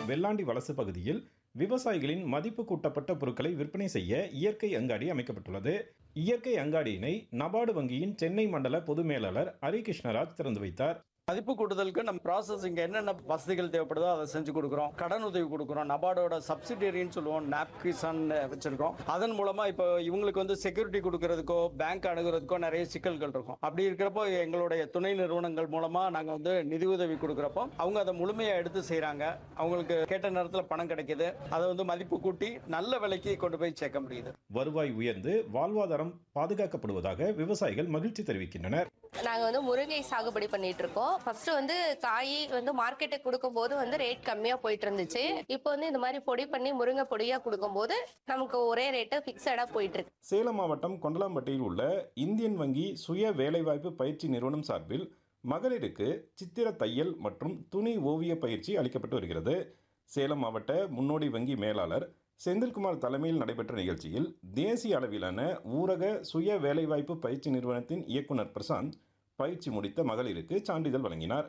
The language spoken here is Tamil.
வெள்ளாண்டி வலசு பகுதியில் விவசாயிகளின் மதிப்பு கூட்டப்பட்ட பொருட்களை விற்பனை செய்ய இயற்கை அங்காடி அமைக்கப்பட்டுள்ளது இயற்கை அங்காடியினை நபார்டு வங்கியின் சென்னை மண்டல பொது மேலாளர் ஹரி கிருஷ்ணராஜ் திறந்து வைத்தார் மதிப்பு கூட்டுதலுக்கு நம்ம ப்ராசஸிங் என்னென்ன வசதிகள் தேவைப்படுதோ அதை செஞ்சு கொடுக்குறோம் கடன் உதவி கொடுக்குறோம் நபார்டோட சப்சிடரின்னு சொல்லுவோம் நாப் கிசான் வச்சிருக்கோம் அதன் மூலமா இப்போ இவங்களுக்கு வந்து செக்யூரிட்டி கொடுக்கறதுக்கோ பேங்க் அணுகிறதுக்கோ நிறைய சிக்கல்கள் இருக்கும் அப்படி இருக்கிறப்போ எங்களுடைய துணை நிறுவனங்கள் மூலமா நாங்கள் வந்து நிதி உதவி கொடுக்குறப்போ அவங்க அதை முழுமையா எடுத்து செய்றாங்க அவங்களுக்கு கேட்ட நேரத்தில் பணம் கிடைக்குது அதை வந்து மதிப்பு கூட்டி நல்ல விலைக்கு கொண்டு போய் சேர்க்க முடியுது வருவாய் உயர்ந்து வாழ்வாதாரம் பாதுகாக்கப்படுவதாக விவசாயிகள் மகிழ்ச்சி தெரிவிக்கின்றனர் நாங்கள் வந்து முருங்கை சாகுபடி பண்ணிட்டு இருக்கோம் ஃபர்ஸ்ட் வந்து காய் வந்து மார்க்கெட்டுக்கு கொடுக்கும் போது வந்து ரேட் கம்மியா போயிட்டு இருந்துச்சு இப்போ வந்து இந்த மாதிரி பொடி பண்ணி முருங்கை பொடியா கொடுக்கும் போது நமக்கு ஒரே ரேட்டு ஃபிக்ஸடா போயிட்டு இருக்கு சேலம் மாவட்டம் கொண்டலாம்பட்டியில் உள்ள இந்தியன் வங்கி சுய வேலைவாய்ப்பு பயிற்சி நிறுவனம் சார்பில் மகளிருக்கு சித்திர தையல் மற்றும் துணி ஓவிய பயிற்சி அளிக்கப்பட்டு வருகிறது சேலம் மாவட்ட முன்னோடி வங்கி மேலாளர் செந்தில்குமார் தலைமையில் நடைபெற்ற நிகழ்ச்சியில் தேசிய அளவிலான ஊரக சுய வேலைவாய்ப்பு பயிற்சி நிறுவனத்தின் இயக்குனர் பிரசாந்த் பயிற்சி முடித்த மகளிருக்கு சான்றிதழ் வழங்கினார்